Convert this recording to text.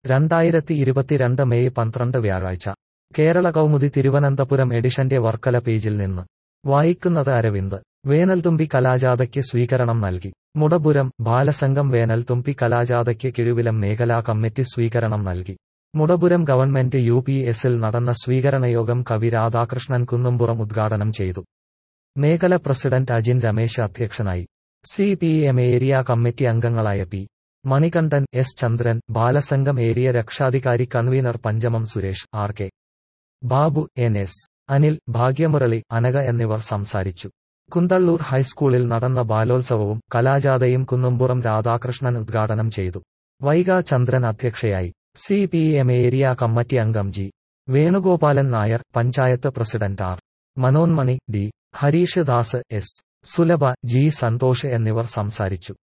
രണ്ടായിരത്തി ഇരുപത്തിരണ്ട് മെയ് പന്ത്രണ്ട് വ്യാഴാഴ്ച കേരള കൗമുദി തിരുവനന്തപുരം എഡിഷന്റെ വർക്കല പേജിൽ നിന്ന് വായിക്കുന്നത് അരവിന്ദ് വേനൽത്തുമ്പി കലാജാഥയ്ക്ക് സ്വീകരണം നൽകി മുടപുരം ബാലസംഘം വേനൽത്തുമ്പി കലാജാഥയ്ക്ക് കിഴുവിലം മേഖലാ കമ്മിറ്റി സ്വീകരണം നൽകി മുടപുരം ഗവൺമെന്റ് യു പി എസിൽ നടന്ന സ്വീകരണയോഗം കവി രാധാകൃഷ്ണൻ കുന്നുംപുറം ഉദ്ഘാടനം ചെയ്തു മേഖല പ്രസിഡന്റ് അജിൻ രമേശ് അധ്യക്ഷനായി C P M area committee അംഗങ്ങളായ P Manikandan S Chandran Balasangham area രക്ഷാധികാരി convener Panchamam Suresh R K Babu N S Anil Bhagyamurali Anaka എന്നിവർ സംസാരിച്ചു കുന്തള്ളൂർ ഹൈസ്കൂളിൽ നടന്ന ബാലോത്സവവും കലാജാഥയും കുന്നുംപുറം രാധാകൃഷ്ണൻ ഉദ്ഘാടനം ചെയ്തു വൈഗ ചന്ദ്രൻ അധ്യക്ഷയായി C P M area committee അംഗം G Venugopalan Nair panchayat president R Manonmani D Harish Das S Sulabha G Santhosh എന്നിവർ സംസാരിച്ചു